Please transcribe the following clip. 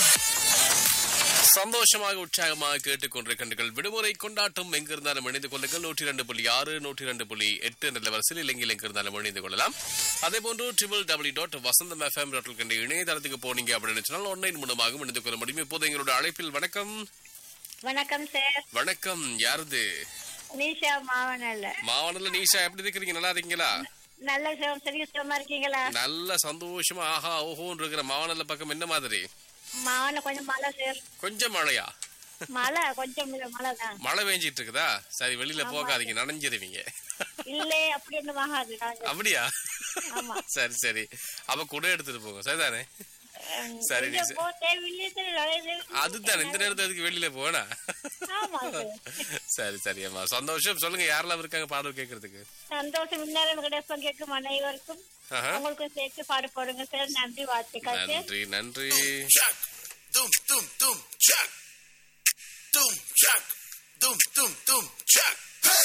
சந்தோஷமாக உற்சாகமாக கேட்டுக்கொண்டிருக்கின்றீர்கள் விடுமுறை கொண்டாட்டம் எங்கிருந்தாலும் இணைந்து கொள்ளுங்கள் நூற்றி ரெண்டு புள்ளி ஆறு நூற்றி ரெண்டு புள்ளி எட்டு என்ற வரிசையில் இலங்கையில் எங்கிருந்தாலும் இணைந்து கொள்ளலாம் அதே போன்று triple W dot Vasantham FM dot கண்ட இணையதளத்துக்கு போனீங்க அப்படின்னு சொன்னால் ஆன்லைன் மூலமாக இணைந்து கொள்ள முடியும் இப்போது எங்களோட அழைப்பில் வணக்கம் வணக்கம் சார் வணக்கம் யாருது நிஷா மாவனல்ல மாவனல்ல நீஷா எப்படி இருக்கிறீங்க நல்லா இருக்கீங்களா நல்ல சிவம் சரி சுத்தமா இருக்கீங்களா நல்ல சந்தோஷமா ஆஹா ஓஹோன்னு இருக்கிற மாவனல்ல பக்கம் என்ன மாதிரி மாவன கொஞ்சம் மழை சார் கொஞ்சம் மழையா மழை கொஞ்சம் இல்ல மழை தான் மழை பெஞ்சிட்டு இருக்குதா சரி வெளியில போகாதீங்க நனைஞ்சிருவீங்க இல்லே அப்படி ஒண்ணும் ஆகாது நாங்க. அப்படியா ஆமா சரி சரி அப்ப கூட எடுத்துட்டு போங்க சரிதானே உம், சரி, இங்க சார். போ தேவையில்லை சார், நிறைய பேர் அதுதான் இந்த நேரத்துல அதுக்கு வெளியில போனா ஆமா சார் சரி சரி அம்மா சந்தோஷம் சொல்லுங்க யாரெல்லாம் இருக்காங்க பாடல் கேட்கறதுக்கு சந்தோஷம் இந்நேரம் கிடைப்பம் கேட்கும் அனைவருக்கும் ஆஹா. உங்களுக்கும் சேர்த்து பாடு போடுங்க சார் நன்றி வாழ்த்துக்கள் சார் நன்றி நன்றி Chuck. Dum dum dum chuck. Dum chuck. Dum dum dum chuck.